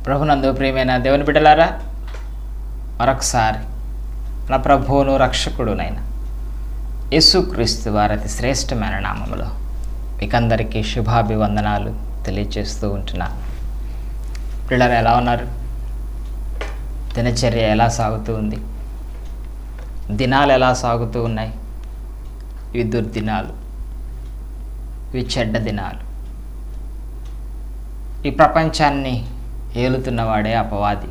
ప్రభునందు ప్రియమైన దేవుని బిడ్డలారా మరొకసారి నా ప్రభువును రక్షకుడునైన యేసుక్రీస్తు వారి అతి శ్రేష్టమైన నామములో మీకందరికీ శుభాభివందనాలు తెలియజేస్తూ ఉంటున్నాను పిల్లలు ఎలా ఉన్నారు దినచర్య ఎలా సాగుతూ ఉంది దినాలు ఎలా సాగుతూ ఉన్నాయి ఇవి దుర్దినాలు ఇవి చెడ్డ దినాలు ఈ ప్రపంచాన్ని ఏలుతున్నవాడే అపవాది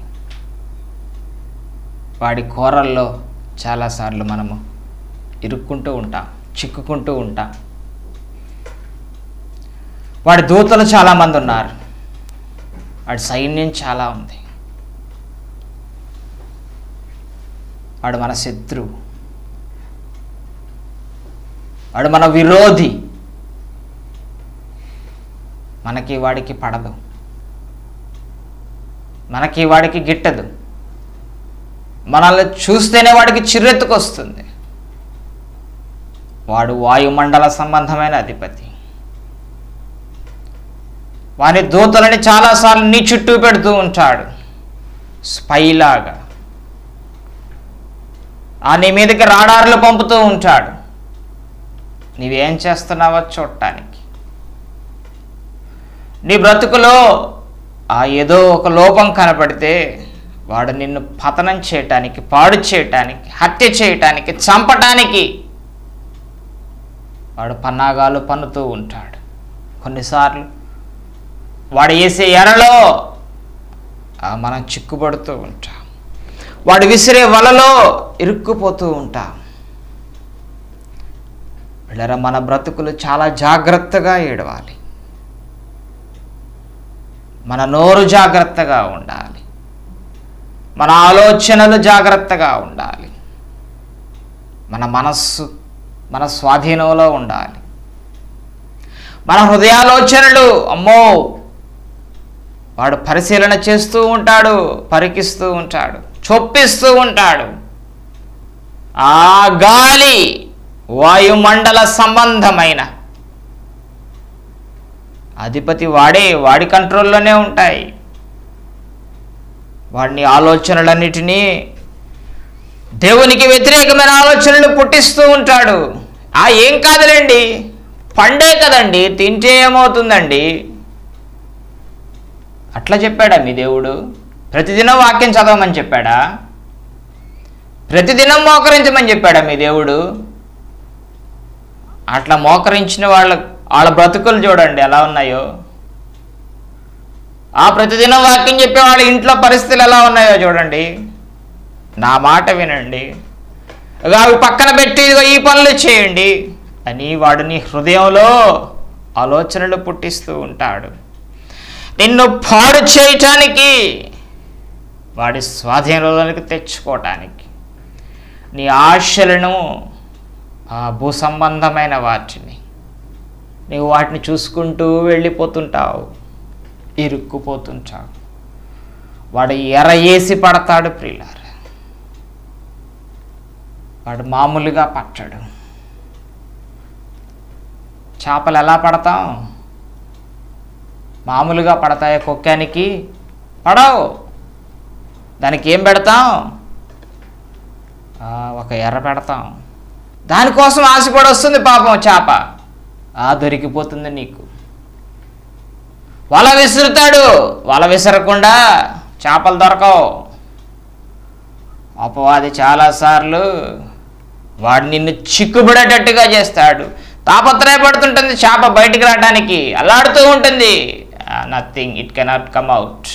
వాడి కోరల్లో చాలాసార్లు మనము ఇరుక్కుంటూ ఉంటాం చిక్కుకుంటూ ఉంటాం వాడి దూతలు చాలామంది ఉన్నారు వాడి సైన్యం చాలా ఉంది వాడు మన శత్రువు వాడు మన విరోధి మనకి వాడికి పడదు మనకి వాడికి గిట్టదు మనల్ని చూస్తేనే వాడికి చిర్రెత్తుకొస్తుంది వాడు వాయుమండల సంబంధమైన అధిపతి వాని దూతలని చాలాసార్లు నీ చుట్టూ పెడుతూ ఉంటాడు స్పైలాగా ఆ నీ మీదకి రాడార్లు పంపుతూ ఉంటాడు నీవేం చేస్తున్నావో చూడటానికి నీ బ్రతుకులో ఆ ఏదో ఒక లోపం కనపడితే వాడు నిన్ను పతనం చేయటానికి పాడు చేయటానికి హత్య చేయటానికి చంపటానికి వాడు పన్నాగాలు పన్నుతూ ఉంటాడు కొన్నిసార్లు వాడు వేసే ఎరలో ఆ మనం చిక్కుపడుతూ ఉంటాం వాడు విసిరే వలలో ఇరుక్కుపోతూ ఉంటాం పిల్లర మన బ్రతుకులు చాలా జాగ్రత్తగా ఏడవాలి మన నోరు జాగ్రత్తగా ఉండాలి మన ఆలోచనలు జాగ్రత్తగా ఉండాలి మన మనస్సు మన స్వాధీనంలో ఉండాలి మన హృదయాలోచనలు అమ్మో వాడు పరిశీలన చేస్తూ ఉంటాడు పరికిస్తూ ఉంటాడు చొప్పిస్తూ ఉంటాడు ఆ గాలి వాయుమండల సంబంధమైన అధిపతి వాడే వాడి కంట్రోల్లోనే ఉంటాయి వాడిని ఆలోచనలన్నిటినీ దేవునికి వ్యతిరేకమైన ఆలోచనలు పుట్టిస్తూ ఉంటాడు ఆ ఏం కాదులేండి పండే కదండి తింటే ఏమవుతుందండి అట్లా చెప్పాడా మీ దేవుడు ప్రతిదినం వాక్యం చదవమని చెప్పాడా ప్రతిదినం మోకరించమని చెప్పాడా మీ దేవుడు అట్లా మోకరించిన వాళ్ళ వాళ్ళ బ్రతుకులు చూడండి ఎలా ఉన్నాయో ఆ ప్రతిదినం వాక్యం చెప్పే వాళ్ళ ఇంట్లో పరిస్థితులు ఎలా ఉన్నాయో చూడండి నా మాట వినండి ఇక అవి పక్కన పెట్టి ఇదిగో ఈ పనులు చేయండి అని వాడు నీ హృదయంలో ఆలోచనలు పుట్టిస్తూ ఉంటాడు నిన్ను పాడు చేయటానికి వాడి స్వాధీనంలోనికి తెచ్చుకోవటానికి నీ ఆశలను ఆ భూ సంబంధమైన వాటిని నీవు వాటిని చూసుకుంటూ వెళ్ళిపోతుంటావు ఇరుక్కుపోతుంటావు వాడు ఎర వేసి పడతాడు ప్రియులార వాడు మామూలుగా పట్టడు చేపలు ఎలా పడతాం మామూలుగా పడతాయి కుక్కానికి పడవు దానికి ఏం పెడతాం ఆ, ఒక ఎర్ర పెడతాం దానికోసం ఆశపడి వస్తుంది పాపం చేప ఆ దొరికిపోతుంది నీకు వల విసురుతాడు వల విసరకుండా చేపలు దొరకవు అపవాది చాలాసార్లు వాడు నిన్ను చిక్కుబడేటట్టుగా చేస్తాడు తాపత్రయపడుతుంటుంది చేప బయటికి రావడానికి అల్లాడుతూ ఉంటుంది nothing it cannot come out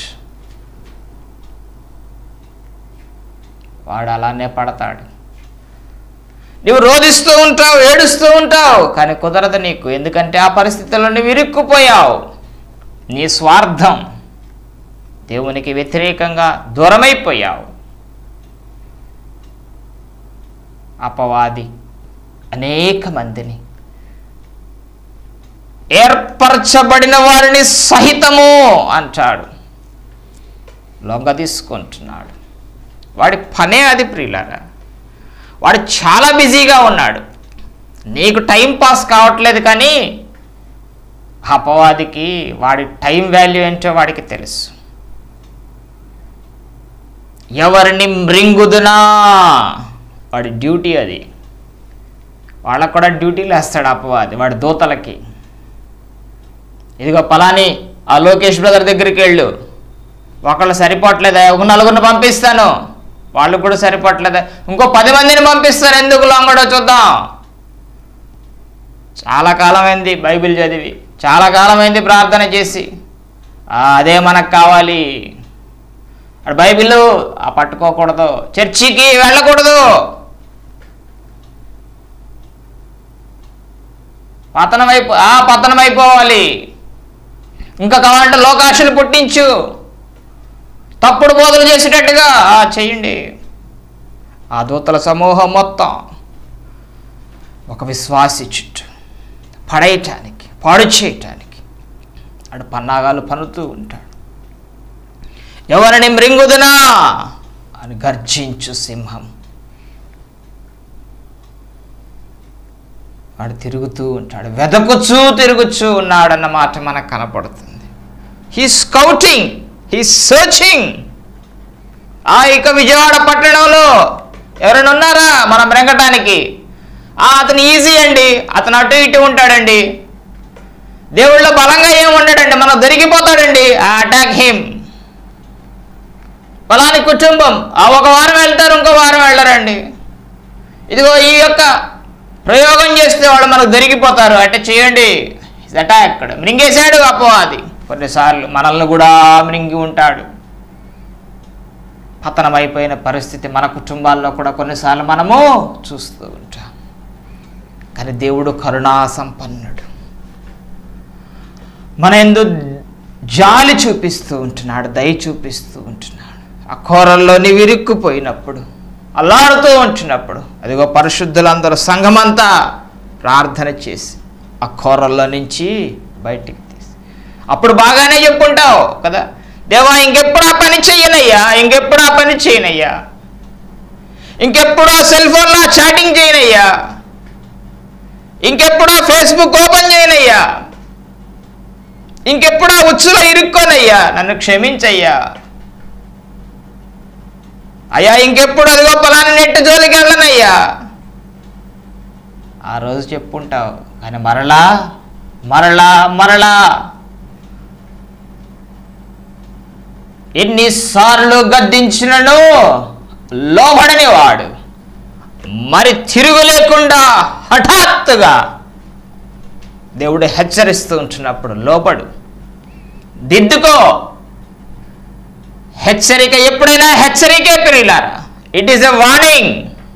వాడు అలానే పడతాడు నువ్వు రోధిస్తూ ఉంటావు ఏడుస్తూ ఉంటావు కానీ కుదరదు నీకు ఎందుకంటే ఆ పరిస్థితుల్లో నువ్వు ఇరుక్కుపోయావు నీ స్వార్థం దేవునికి వ్యతిరేకంగా దూరమైపోయావు అపవాది అనేక మందిని ఏర్పరచబడిన వారిని సహితము అంటాడు లొంగ తీసుకుంటున్నాడు వాడి పనే అది ప్రియులారా వాడు చాలా బిజీగా ఉన్నాడు నీకు టైం పాస్ కావట్లేదు కానీ అపవాదికి వాడి టైం వాల్యూ ఏంటో వాడికి తెలుసు ఎవరిని మృంగుదునా వాడి డ్యూటీ అది వాళ్ళకు కూడా డ్యూటీలు వేస్తాడు అపవాది వాడి దూతలకి ఇదిగో పలాని ఆ లోకేష్ బ్రదర్ దగ్గరికి వెళ్ళు ఒకళ్ళు సరిపోవట్లేదా ఒక నలుగురిని పంపిస్తాను వాళ్ళు కూడా సరిపోవట్లేదా ఇంకో పది మందిని పంపిస్తారు ఎందుకు లొంగడో చూద్దాం చాలా కాలమైంది బైబిల్ చదివి చాలా కాలమైంది ప్రార్థన చేసి ఆ, అదే మనకు కావాలి అక్కడ బైబిల్ ఆ పట్టుకోకూడదు చర్చికి వెళ్ళకూడదు పతనం అయిపో ఆ పతనం అయిపోవాలి ఇంకా కావాలంటే లోకాశలు పుట్టించు తప్పుడు బోధలు చేసేటట్టుగా ఆ, చెయ్యండి ఆ దూతల సమూహం మొత్తం ఒక విశ్వాసి చుట్టూ పడేయటానికి పాడు చేయటానికి అటు పన్నాగాలు పన్నుతూ ఉంటాడు ఎవరిని మృంగుదునా అని గర్జించు సింహం వాడు తిరుగుతూ ఉంటాడు వెదకుచూ తిరుగుచూ ఉన్నాడన్న మాట మనకు కనపడుతుంది హీ స్కౌటింగ్ హీ సర్చింగ్ ఆ ఇక విజయవాడ పట్టణంలో ఎవరైనా ఉన్నారా మనం మ్రెంగటానికి ఆ అతను ఈజీ అండి అతను అటు ఇటు ఉంటాడండి దేవుళ్ళో బలంగా ఏమి ఉండడండి మనం దొరికిపోతాడండి ఆ అటాక్ హిమ్ ఫలాని కుటుంబం ఆ ఒక వారం వెళ్తారు ఇంకో వారం వెళ్ళరండి ఇదిగో ఈ యొక్క ప్రయోగం చేస్తే వాళ్ళు మనకు దొరికిపోతారు అంటే చేయండి అటాక్ మృంగేశాడు అపవాది కొన్నిసార్లు మనల్ని కూడా మృంగి ఉంటాడు పతనమైపోయిన పరిస్థితి మన కుటుంబాల్లో కూడా కొన్నిసార్లు మనము చూస్తూ ఉంటాం కానీ దేవుడు కరుణా సంపన్నుడు మన ఎందు జాలి చూపిస్తూ ఉంటున్నాడు దయ చూపిస్తూ ఉంటున్నాడు ఆ కోరల్లో నీవు ఇరుక్కుపోయినప్పుడు అల్లాడుతూ ఉంటున్నప్పుడు అదిగో పరిశుద్ధులందరూ సంఘమంతా ప్రార్థన చేసి ఆ కోరల్లో నుంచి బయటికి తీసి అప్పుడు బాగానే చెప్పుకుంటావు కదా దేవా ఇంకెప్పుడు ఆ పని చేయనయ్యా ఇంకెప్పుడు ఆ పని చేయనయ్యా ఇంకెప్పుడు ఆ సెల్ ఫోన్లో చాటింగ్ చేయనయ్యా ఇంకెప్పుడు ఆ ఫేస్బుక్ ఓపెన్ చేయనయ్యా ఇంకెప్పుడు ఆ ఉచ్చులో ఇరుక్కోనయ్యా నన్ను క్షమించయ్యా అయ్యా ఇంకెప్పుడు అదిగో పలాని నెట్టు జోలికి వెళ్ళనయ్యా ఆ రోజు చెప్పుంటావు కానీ మరలా మరలా మరలా ఎన్నిసార్లు గద్దించినను లోబడని వాడు మరి తిరుగు లేకుండా హఠాత్తుగా దేవుడు హెచ్చరిస్తూ ఉంటున్నప్పుడు లోపడు దిద్దుకో హెచ్చరిక ఎప్పుడైనా హెచ్చరికే పిరిలారా ఇట్ ఈస్ ఎ వార్నింగ్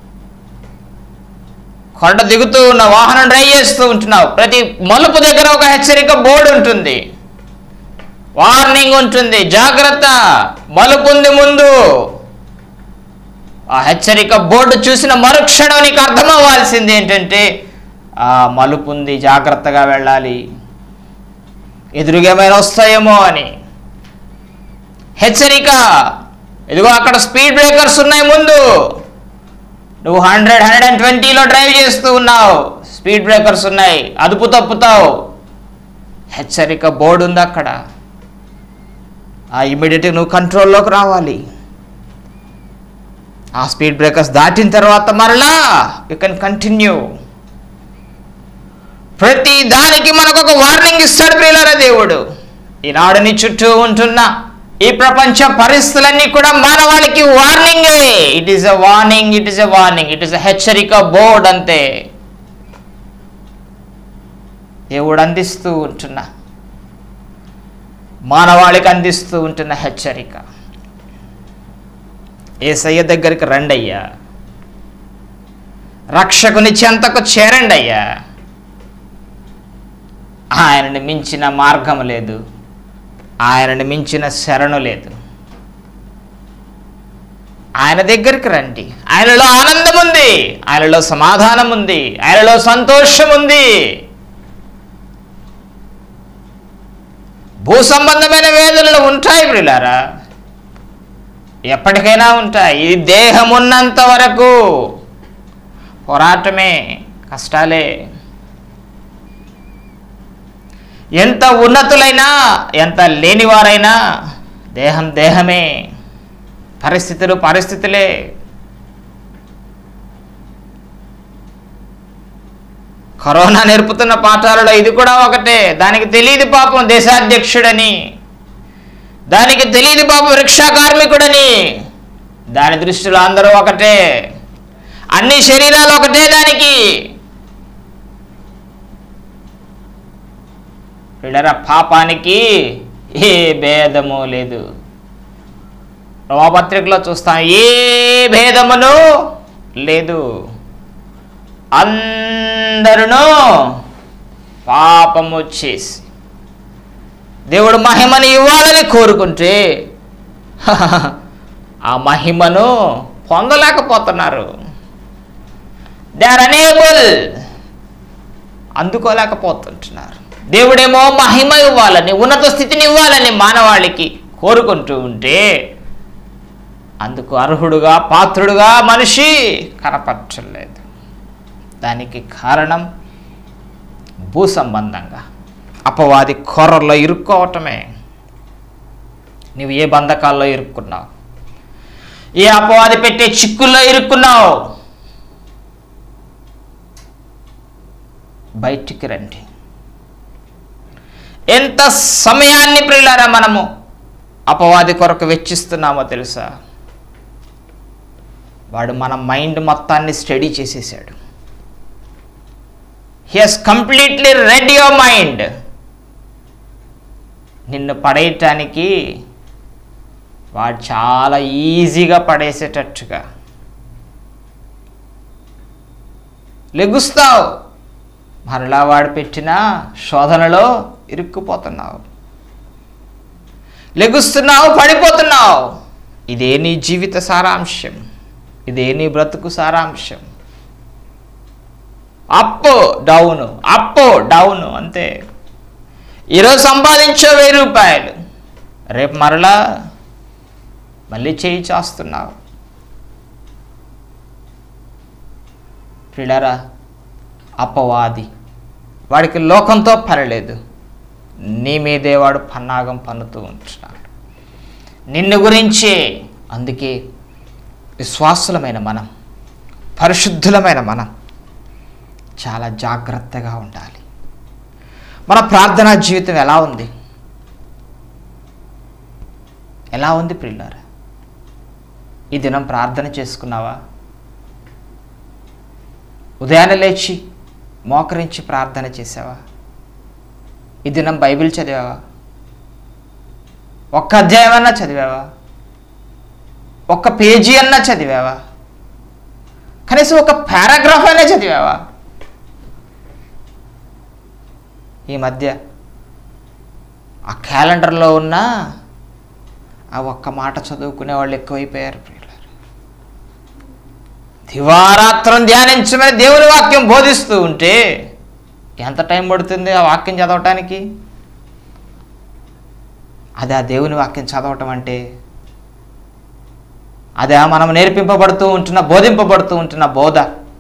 కొండ దిగుతూ ఉన్న వాహనం డ్రైవ్ చేస్తూ ఉంటున్నావు ప్రతి మలుపు దగ్గర ఒక హెచ్చరిక బోర్డు ఉంటుంది వార్నింగ్ ఉంటుంది జాగ్రత్త మలుపు ఉంది ముందు ఆ హెచ్చరిక బోర్డు చూసిన మరుక్షణం నీకు అర్థం అవ్వాల్సింది ఏంటంటే ఆ మలుపు ఉంది జాగ్రత్తగా వెళ్ళాలి ఎదురుగా ఏమైనా వస్తాయేమో అని హెచ్చరిక ఇదిగో అక్కడ స్పీడ్ బ్రేకర్స్ ఉన్నాయి ముందు నువ్వు హండ్రెడ్ హండ్రెడ్ అండ్ ట్వంటీలో డ్రైవ్ చేస్తూ ఉన్నావు స్పీడ్ బ్రేకర్స్ ఉన్నాయి అదుపు తప్పుతావు హెచ్చరిక బోర్డు ఉంది అక్కడ ఆ ఇమీడియట్గా నువ్వు కంట్రోల్లోకి రావాలి ఆ స్పీడ్ బ్రేకర్స్ దాటిన తర్వాత మరలా యు కెన్ కంటిన్యూ ప్రతి దానికి మనకు ఒక వార్నింగ్ ఇస్తాడు ప్రియులరా దేవుడు ఈనాడు నీ చుట్టూ ఉంటున్న ఈ ప్రపంచ పరిస్థితులన్నీ కూడా మానవాళికి వార్నింగే it is a warning it is a warning it is a హెచ్చరిక బోర్డ్ అంతే దేవుడు అందిస్తూ ఉంటున్న మానవాళికి అందిస్తూ ఉంటున్న హెచ్చరిక ఏసయ్య దగ్గరికి రండి అయ్యా రక్షకుని చెంతకు చేరండి అయ్యా ఆయనని మించిన మార్గం లేదు ఆయనని మించిన శరణు లేదు ఆయన దగ్గరికి రండి ఆయనలో ఆనందం ఉంది ఆయనలో సమాధానం ఉంది ఆయనలో సంతోషం ఉంది భూ సంబంధమైన వేదనలు ఉంటాయి ప్రిలారా ఎప్పటికైనా ఉంటాయి ఇది దేహం ఉన్నంత వరకు పోరాటమే కష్టాలే ఎంత ఉన్నతులైనా ఎంత లేనివారైనా దేహం దేహమే పరిస్థితులు పరిస్థితులే కరోనా నేర్పుతున్న పాఠాలలో ఇది కూడా ఒకటే దానికి తెలియదు పాపం దేశాధ్యక్షుడని దానికి తెలియదు పాపం రిక్షా కార్మికుడని దాని దృష్టిలో అందరూ ఒకటే అన్ని శరీరాలు ఒకటే దానికి పిల్లరా పాపానికి ఏ భేదము లేదు రోమపత్రికలో చూస్తాం ఏ భేదమును లేదు అందరును పాపము చేసి దేవుడు మహిమను ఇవ్వాలని కోరుకుంటే ఆ మహిమను పొందలేకపోతున్నారు దే ఆర్ అనేబుల్ అందుకోలేకపోతుంటున్నారు దేవుడేమో మహిమ ఇవ్వాలని ఉన్నత స్థితిని ఇవ్వాలని మానవాళికి కోరుకుంటూ ఉంటే అందుకు అర్హుడుగా పాత్రుడుగా మనిషి కనపరచలేదు దానికి కారణం భూ సంబంధంగా అపవాది కొర్రలో ఇరుక్కోవటమే నువ్వు ఏ బంధకాల్లో ఇరుక్కున్నావు ఏ అపవాది పెట్టే చిక్కుల్లో ఇరుక్కున్నావు బయటికి రండి ఎంత సమయాన్ని ప్రియులారా మనము అపవాది కొరకు వెచ్చిస్తున్నామో తెలుసా వాడు మన మైండ్ మొత్తాన్ని స్టడీ చేసేసాడు he has completely read your mind నిన్ను పడేయటానికి వాడు చాలా ఈజీగా పడేసేటట్టుగా లెగుస్తావు మరలా వాడు పెట్టిన శోధనలో ఇరుక్కుపోతున్నావు లెగుస్తున్నావు పడిపోతున్నావు ఇదే నీ జీవిత సారాంశం ఇదే నీ బ్రతుకు సారాంశం అప్పు డౌను అప్పు డౌను అంతే ఈరోజు సంపాదించే వెయ్యి రూపాయలు రేపు మరలా మళ్ళీ చేయి చేస్తున్నావు పిల్లరా అపవాది వాడికి లోకంతో పరలేదు నీ మీదే వాడు పన్నాగం పన్నుతూ ఉంటున్నాడు నిన్ను గురించే అందుకే విశ్వాసులమైన మనం పరిశుద్ధులమైన మనం చాలా జాగ్రత్తగా ఉండాలి మన ప్రార్థనా జీవితం ఎలా ఉంది ఎలా ఉంది ప్రిల్లారా ఈ దినం ప్రార్థన చేసుకున్నావా ఉదయాన్నే లేచి మోకరించి ప్రార్థన చేసావా ఈ దినం బైబిల్ చదివావా ఒక్క అధ్యాయం అన్నా చదివావా ఒక్క పేజీ అన్నా చదివావా కనీసం ఒక పారాగ్రాఫ్ అయినా చదివావా ఈ మధ్య ఆ క్యాలెండర్లో ఉన్న ఆ ఒక్క మాట చదువుకునే వాళ్ళు ఎక్కువైపోయారు ప్రియులారా. దివారాత్రం ధ్యానించమని దేవుని వాక్యం బోధిస్తూ ఉంటే ఎంత టైం పడుతుంది ఆ వాక్యం చదవటానికి అది ఆ దేవుని వాక్యం చదవటం అంటే అదే మనం నేర్పింపబడుతూ ఉంటున్న బోధింపబడుతూ ఉంటున్న బోధ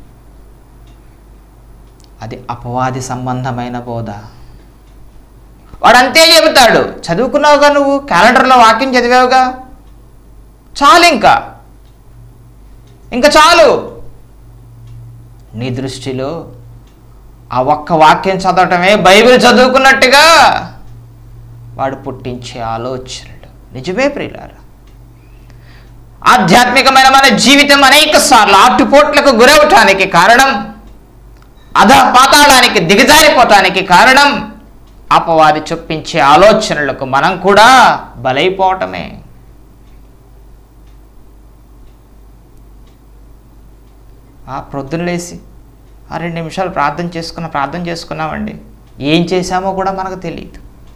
అది అపవాది సంబంధమైన బోధ వాడు అంతే చెబుతాడు చదువుకున్నావుగా నువ్వు క్యాలెండర్లో వాక్యం చదివావుగా చాలు ఇంకా ఇంకా చాలు నీ దృష్టిలో ఆ ఒక్క వాక్యం చదవటమే బైబిల్ చదువుకున్నట్టుగా వాడు పుట్టించే ఆలోచనలు నిజమే ప్రియులారా ఆధ్యాత్మికమైన మన జీవితం అనేక సార్లు ఆటుపోట్లకు గురవటానికి కారణం అధ పాతాళానికి దిగజారిపోవటానికి కారణం అపవాది చొప్పించే ఆలోచనలకు మనం కూడా బలైపోవటమే ఆ ప్రొద్దున లేసి ఆ రెండు నిమిషాలు ప్రార్థన చేసుకున్న ప్రార్థన చేసుకున్నామండి ఏం చేశామో కూడా మనకు తెలియదు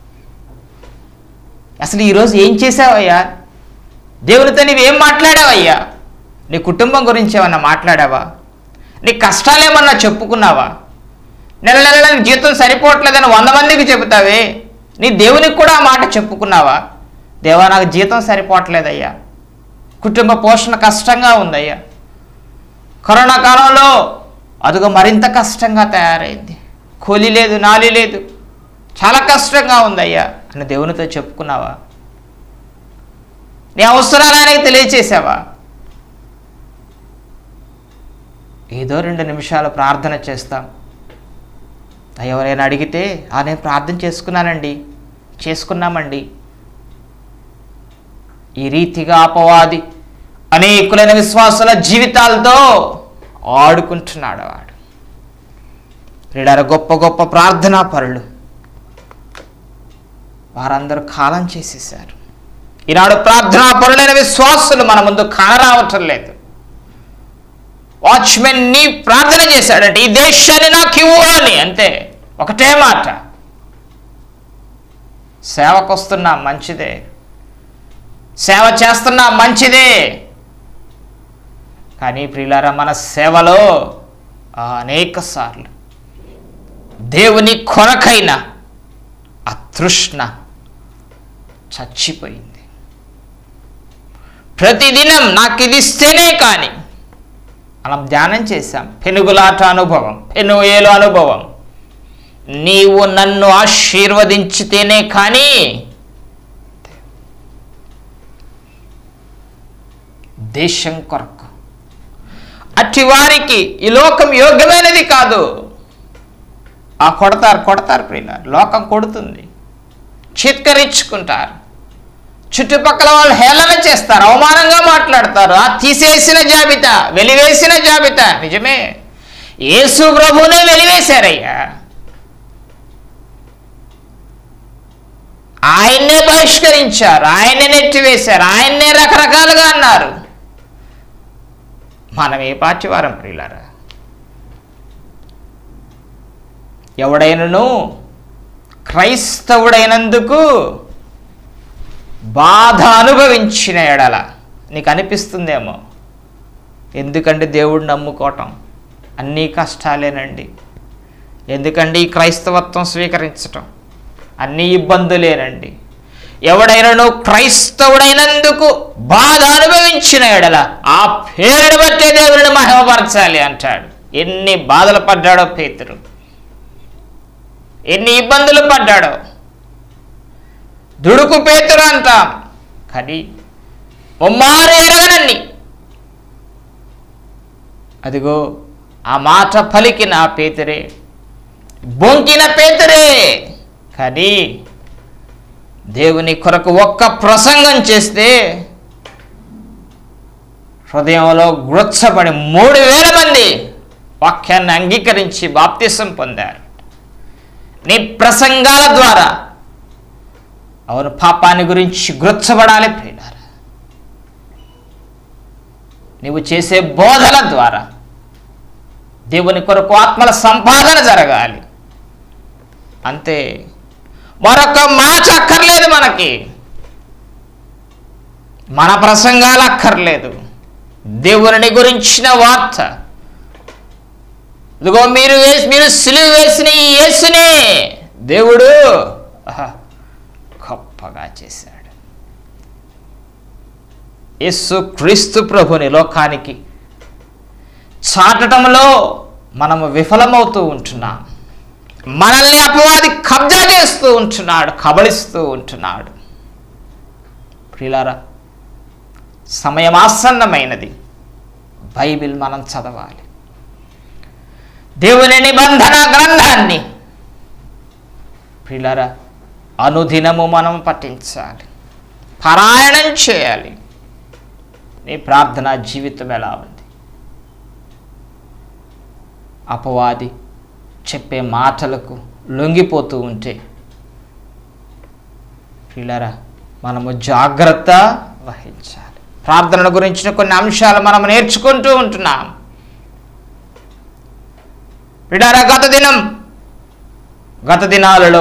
అసలు ఈరోజు ఏం చేసావయ్యా దేవునితో నీవేం మాట్లాడావయ్యా నీ కుటుంబం గురించి ఏమన్నా మాట్లాడావా నీ కష్టాలేమన్నా చెప్పుకున్నావా నెల నెల నీ జీతం సరిపోవట్లేదని వంద మందికి చెబుతావే నీ దేవునికి కూడా ఆ మాట చెప్పుకున్నావా దేవా నాకు జీతం సరిపోవట్లేదయ్యా కుటుంబ పోషణ కష్టంగా ఉందయ్యా కరోనా కాలంలో అదిగో మరింత కష్టంగా తయారైంది కూలి లేదు నాలి లేదు చాలా కష్టంగా ఉందయ్యా అని దేవునితో చెప్పుకున్నావా నీ అవసరాలు ఆయనకి తెలియచేసావా ఏదో రెండు నిమిషాలు ప్రార్థన చేస్తాం ఎవరైనా అడిగితే "ఆ, నేను ప్రార్థన చేసుకున్నానండి చేసుకున్నామండి ఈ రీతిగా అపవాది అనేకులైన విశ్వాసుల జీవితాలతో ఆడుకుంటున్నాడు వాడు క్రీడార గొప్ప గొప్ప ప్రార్థనా పరులు వారందరూ కాలం చేసేసారు ఈనాడు ప్రార్థనా పరులైన విశ్వాసులు మన ముందు కానరావటం లేదు వాచ్మెన్ ని ప్రార్థన చేశాడంటే ఈ దేశాన్ని నాకు ఇవ్వు అని అంతే ఒకటే మాట సేవకు వస్తున్నా మంచిదే సేవ చేస్తున్నా మంచిదే కానీ ప్రియులారా మన సేవలో అనేక సార్లు దేవుని కొరకైన ఆ తృష్ణ చచ్చిపోయింది ప్రతిదినం నాకు ఇది ఇస్తేనే కానీ మనం ధ్యానం చేశాం పెనుగులాట అనుభవం పెనుయేలు అనుభవం నీవు నన్ను ఆశీర్వదించితేనే కానీ దేశం కొరకు అట్టి వారికి ఈ లోకం యోగ్యమైనది కాదు ఆ కొడతారు కొడతారు ప్రియుల లోకం కొడుతుంది చిత్కరించుకుంటారు చుట్టుపక్కల వాళ్ళు హేళన చేస్తారు అవమానంగా మాట్లాడతారు ఆ తీసేసిన జాబితా వెలివేసిన జాబితా నిజమే యేసు ప్రభునే వెలివేశారయ్యా ఆయన్నే బహిష్కరించారు ఆయన్నే నెట్టివేశారు ఆయన్నే రకరకాలుగా అన్నారు మనం ఏ పార్టీ వారం ప్రియులారా ఎవడైనను క్రైస్తవుడైనందుకు బాధ అనుభవించిన ఎడల నీకు అనిపిస్తుందేమో ఎందుకంటే దేవుడు నమ్ముకోవటం అన్నీ కష్టాలేనండి ఎందుకండి ఈ క్రైస్తవత్వం స్వీకరించటం అన్ని ఇబ్బందులేనండి ఎవడైనాను క్రైస్తవుడైనందుకు బాధ అనుభవించిన ఎడల ఆ పేరుని బట్టే దేవుడిని మహిమపరచాలి అంటాడు ఎన్ని బాధలు పడ్డాడో పేతురు ఎన్ని ఇబ్బందులు పడ్డాడో దుడుకు పేతురు అంటాం కానీ ముమ్మారు ఎరగనన్ని అదిగో ఆ మాట పలికిన ఆ పేతురే బొంకిన పేతురే కానీ దేవుని కొరకు ఒక్క ప్రసంగం చేస్తే హృదయంలో గృత్సపడి మూడు వేల మంది వాక్యాన్ని అంగీకరించి బాప్తిసం పొందారు నీ ప్రసంగాల ద్వారా అవును పాపాన్ని గురించి గృత్సపడాలి ప్రియులారా నీవు చేసే బోధన ద్వారా దేవుని కొరకు ఆత్మల సంపాదన జరగాలి అంతే మరొక మాట అక్కర్లేదు మనకి మన ప్రసంగాలు అక్కర్లేదు దేవుని గురించిన వార్త ఇదిగో మీరు వేసి మీరు సిలువ వేసిన ఈ యేసునే దేవుడు ఆహా, గొప్పగా చేశాడు యేసు క్రీస్తు ప్రభుని లోకానికి చాటటంలో మనము విఫలమవుతూ ఉంటున్నాం మనల్ని అపవాది కబ్జా చేస్తూ ఉంటున్నాడు కబళిస్తూ ఉంటున్నాడు ప్రియులారా సమయం ఆసన్నమైనది బైబిల్ మనం చదవాలి దేవుని నిబంధన గ్రంథాన్ని ప్రియులారా అనుదినము మనం పఠించాలి పారాయణం చేయాలి నీ ప్రార్థనా జీవితం ఎలా ఉంది అపవాది చెప్పే మాటలకు లొంగిపోతూ ఉంటే పిల్లరా మనము జాగ్రత్త వహించాలి ప్రార్థనల గురించిన కొన్ని అంశాలు మనం నేర్చుకుంటూ ఉంటున్నాం పిడారా గత దినం గత దినాలలో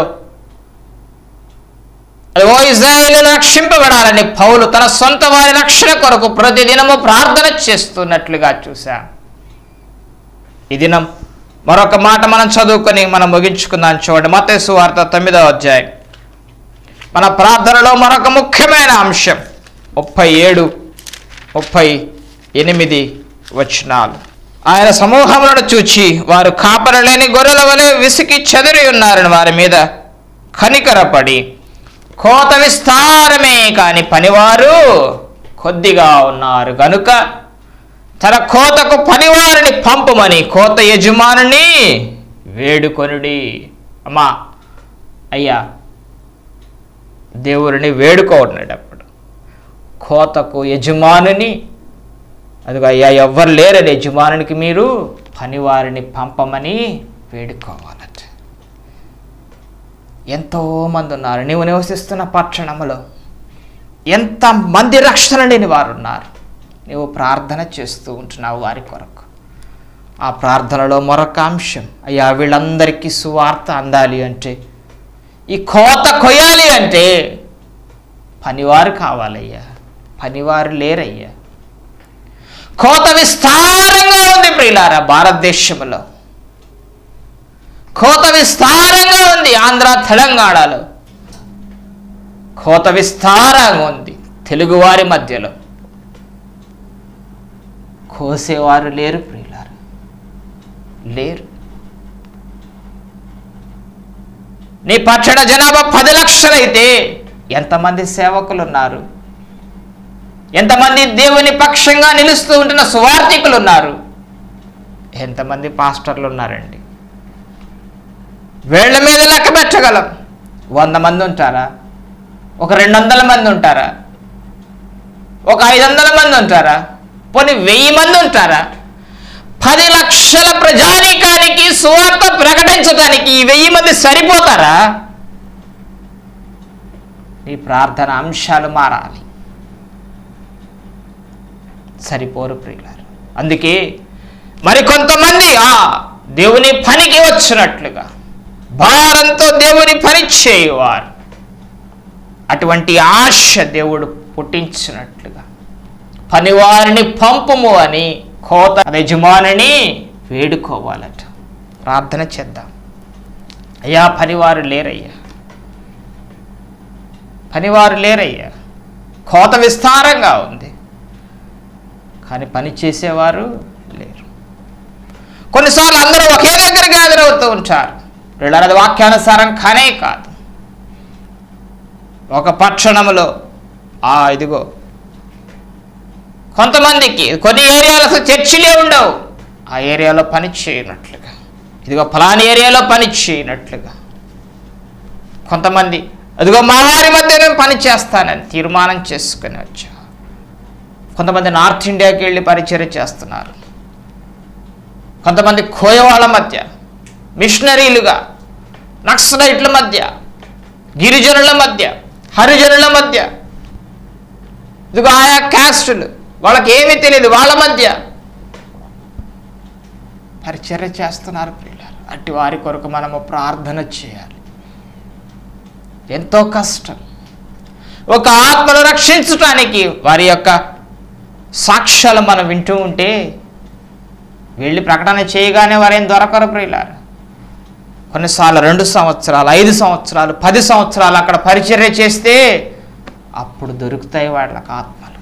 ఓ ఇజ్రాయేలు రక్షింపబడాలని పౌలు తన సొంత వారి రక్షణ కొరకు ప్రతిదినము ప్రార్థన చేస్తున్నట్లుగా చూశాం ఈ దినం మరొక మాట మనం చదువుకొని మనం ముగించుకుందాం చూడండి మతేసు వార్త తొమ్మిదవ అధ్యాయం మన ప్రార్థనలో మరొక ముఖ్యమైన అంశం ముప్పై ఏడు ముప్పై ఎనిమిది వచనాలు ఆయన సమూహములను చూచి వారు కాపర లేని గొర్రెల వలె విసికి చెదిరి ఉన్నారని వారి మీద కనికరపడి కోత విస్తారమే కాని పనివారు కొద్దిగా ఉన్నారు గనుక తన కోతకు పనివారిని పంపమని కోత యజమానుని వేడుకొనుడి అమ్మా అయ్యా దేవుడిని వేడుకోనేటప్పుడు కోతకు యజమానుని అదిగో అయ్యా ఎవ్వరు లేరని యజమానునికి మీరు పనివారిని పంపమని వేడుకోవాలట ఎంతో మంది ఉన్నారు నీవు నివసిస్తున్న పట్టణంలో ఎంత మంది రక్షణ లేని వారు ఉన్నారు నీవు ప్రార్థన చేస్తూ ఉంటున్నావు వారి కొరకు ఆ ప్రార్థనలో మరొక అంశం అయ్యా వీళ్ళందరికీ సువార్త అందాలి అంటే ఈ కోత కొయ్యాలి అంటే పనివారు కావాలయ్యా పనివారు లేరయ్యా కోత విస్తారంగా ఉంది ప్రియులారా భారతదేశంలో కోత విస్తారంగా ఉంది ఆంధ్ర తెలంగాణలో కోత విస్తారంగా ఉంది తెలుగువారి మధ్యలో కోసేవారు లేరు ప్రియులారా లేరు నీ పట్టణ జనాభా పది లక్షలైతే ఎంతమంది సేవకులు ఉన్నారు ఎంతమంది దేవుని పక్షంగా నిలుస్తూ ఉంటున్న సువార్థికులు ఉన్నారు ఎంతమంది పాస్టర్లు ఉన్నారండి వేళ్ల మీద లెక్క పెట్టగలం వంద మంది ఉంటారా ఒక రెండు వందల మంది ఉంటారా ఒక ఐదు వందల మంది ఉంటారా పోనీ వెయ్యి మంది ఉంటారా పది లక్షల ప్రజానీకానికి సువార్త ప్రకటించడానికి ఈ వెయ్యి మంది సరిపోతారా నీ ప్రార్థన అంశాలు మారాలి సరిపోరు ప్రియులారు అందుకే మరి కొంతమంది ఆ దేవుని పనికి వచ్చినట్లుగా భారంతో దేవుని పని చేయువారు అటువంటి ఆశ దేవుడు పుట్టించినట్లుగా పనివారిని పంపుము అని కోత యజమానిని వేడుకోవాలట ప్రార్థన చేద్దాం అయ్యా పనివారు లేరయ్యా పనివారు లేరయ్యా కోత విస్తారంగా ఉంది కానీ పని చేసేవారు లేరు కొన్నిసార్లు అందరూ ఒకే దగ్గరికి హాజరవుతూ ఉంటారు వీళ్ళది వాక్యానుసారం కానే కాదు ఒక పట్టణంలో ఆ ఇదిగో కొంతమందికి కొన్ని ఏరియాలో అసలు చర్చిలే ఉండవు ఆ ఏరియాలో పని చేయనట్లుగా ఇదిగో ఫలాని ఏరియాలో పని చేయనట్లుగా కొంతమంది అదిగో మా వారి మధ్య నేను పని చేస్తానని తీర్మానం చేసుకుని వచ్చా కొంతమంది నార్త్ ఇండియాకి వెళ్ళి పరిచయం చేస్తున్నారు కొంతమంది కోయవాళ్ళ మధ్య మిషనరీలుగా నక్సలైట్ల మధ్య గిరిజనుల మధ్య హరిజనుల మధ్య ఇదిగో ఆయా క్యాస్టులు వాళ్ళకి ఏమీ తెలియదు వాళ్ళ మధ్య పరిచర్య చేస్తున్నారు ప్రియులారు అట్టి వారి కొరకు మనము ప్రార్థన చేయాలి ఎంతో కష్టం ఒక ఆత్మను రక్షించటానికి వారి యొక్క సాక్ష్యాలు మనం వింటూ ఉంటే వెళ్ళి ప్రకటన చేయగానే వారేం దొరకరు ప్రియులారు కొన్నిసార్లు రెండు సంవత్సరాలు ఐదు సంవత్సరాలు పది సంవత్సరాలు అక్కడ పరిచర్య చేస్తే అప్పుడు దొరుకుతాయి వాళ్ళకి ఆత్మలు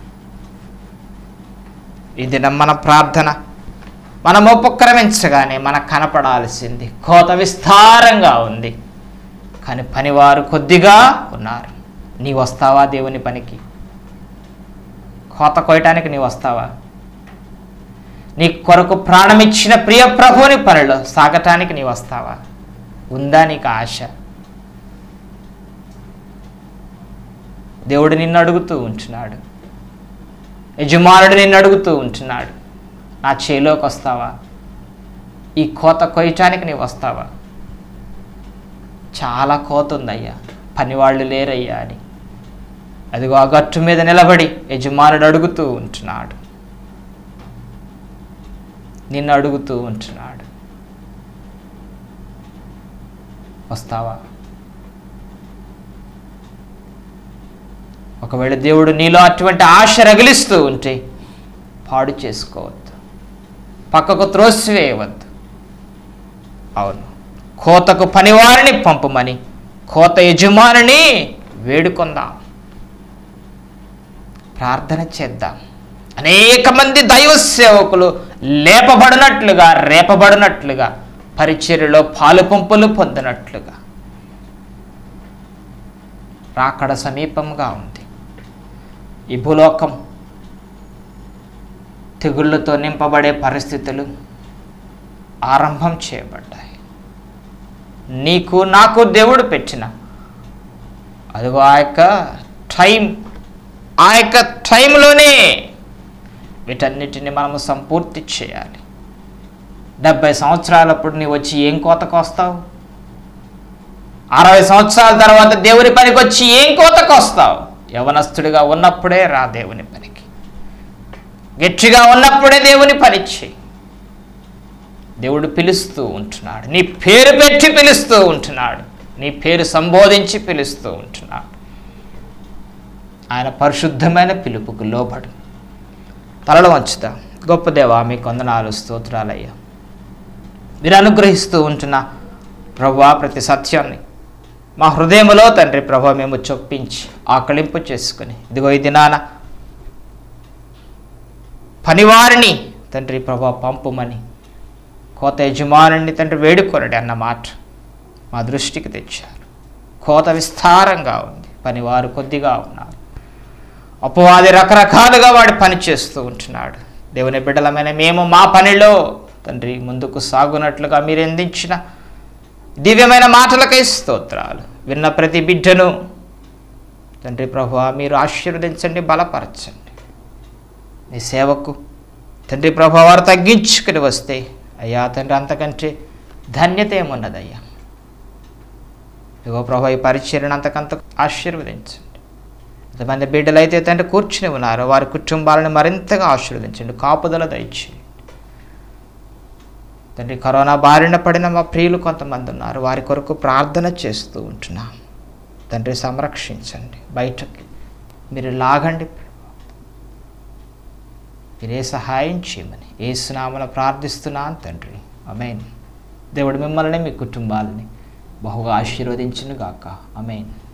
ఇది మన ప్రార్థన మనం ఉపక్రమించగానే మనకు కనపడాల్సింది కోత విస్తారంగా ఉంది కానీ పనివారు కొద్దిగా ఉన్నారు నీ వస్తావా దేవుని పనికి కోత కోయటానికి నీ వస్తావా నీ కొరకు ప్రాణమిచ్చిన ప్రియ ప్రభుని పనిలో సాగటానికి నీ వస్తావా ఉందా నీకు ఆశ దేవుడు నిన్ను అడుగుతూ ఉంటున్నాడు యజమానుడు నిన్ను అడుగుతూ ఉంటున్నాడు నా చేలోకి వస్తావా ఈ కోత కొయ్యటానికి నీవు వస్తావా చాలా కోత ఉందయ్యా పనివాళ్ళు లేరయ్యా అని అదిగో ఆ గట్టు మీద నిలబడి యజమానుడు అడుగుతూ ఉంటున్నాడు నిన్ను అడుగుతూ ఉంటున్నాడు వస్తావా ఒకవేళ దేవుడు నీలో అటువంటి ఆశ రగిలిస్తూ ఉంటే పాడు చేసుకోవద్దు పక్కకు త్రోసివేయవద్దు అవును కోతకు పనివారిని పంపమని కోత యజమానిని వేడుకుందాం ప్రార్థన చేద్దాం అనేక మంది దైవ సేవకులు లేపబడినట్లుగా రేపబడినట్లుగా పరిచర్యలో పాలు పంపులు పొందినట్లుగా రాకడ సమీపంగా ఉంది ఈ భూలోకం తెగుళ్ళతో నింపబడే పరిస్థితులు ఆరంభం చేయబడ్డాయి నీకు నాకు దేవుడు పెట్టిన అదిగో ఆ యొక్క టైం ఆ యొక్క టైంలోనే వీటన్నిటిని మనము సంపూర్తి చేయాలి డెబ్బై సంవత్సరాలప్పుడు నీవు వచ్చి ఏం కోతకు వస్తావు అరవై సంవత్సరాల తర్వాత దేవుని పనికి వచ్చి ఏం కోతకు వస్తావు యవనస్తుడిగా ఉన్నప్పుడే రా దేవుని పనికి గట్టిగా ఉన్నప్పుడే దేవుని పని చేయి దేవుడు పిలుస్తూ ఉంటున్నాడు నీ పేరు పెట్టి పిలుస్తూ ఉంటున్నాడు నీ పేరు సంబోధించి పిలుస్తూ ఉంటున్నాడు ఆయన పరిశుద్ధమైన పిలుపుకు లోబడు తలలో వంచుతా గొప్ప దేవా మీ కొందనాలు స్తోత్రాలయ్యా మీరు అనుగ్రహిస్తూ ఉంటున్న ప్రభా ప్రతి సత్యాన్ని మా హృదయములో తండ్రి ప్రభా మేము చొప్పించి ఆకలింపు చేసుకుని ఇదిగో ఈ దినాన పనివారిని తండ్రి ప్రభా పంపుమని కోత యజమానుని తండ్రి వేడుకొనడి అన్న మాట మా దృష్టికి తెచ్చారు కోత విస్తారంగా ఉంది పనివారు కొద్దిగా ఉన్నారు అపవాది రకరకాలుగా వాడి పని చేస్తూ ఉంటున్నాడు దేవుని బిడ్డలమైన మేము మా పనిలో తండ్రి ముందుకు సాగునట్లుగా మీరు అందించిన దివ్యమైన మాటలకై స్తోత్రాలు విన్న ప్రతి బిడ్డను తండ్రి ప్రభు మీరు ఆశీర్వదించండి బలపరచండి నీ సేవకు తండ్రి ప్రభు వారు తగ్గించుకుని వస్తే అయ్యా తండ్రి అంతకంటే ధన్యత ఏమున్నదయ్యా ఇగో ప్రభు ఈ పరిచర్యను అంతకంత ఆశీర్వదించండి ఎంతమంది బిడ్డలైతే తండ్రి కూర్చుని ఉన్నారో వారి కుటుంబాలను మరింతగా ఆశీర్వదించండి కాపుదల దయచేయండి తండ్రి కరోనా బారిన పడిన మా ప్రియులు కొంతమంది ఉన్నారు వారి కొరకు ప్రార్థన చేస్తూ ఉంటున్నాం తండ్రి సంరక్షించండి బయటకి మీరు లాగండి మీరే సహాయం చేయమని ఏ స్నామను ప్రార్థిస్తున్నాను తండ్రి అమేన్ దేవుడు మిమ్మల్ని మీ కుటుంబాలని బహుగా ఆశీర్వదించును గాక అమేన్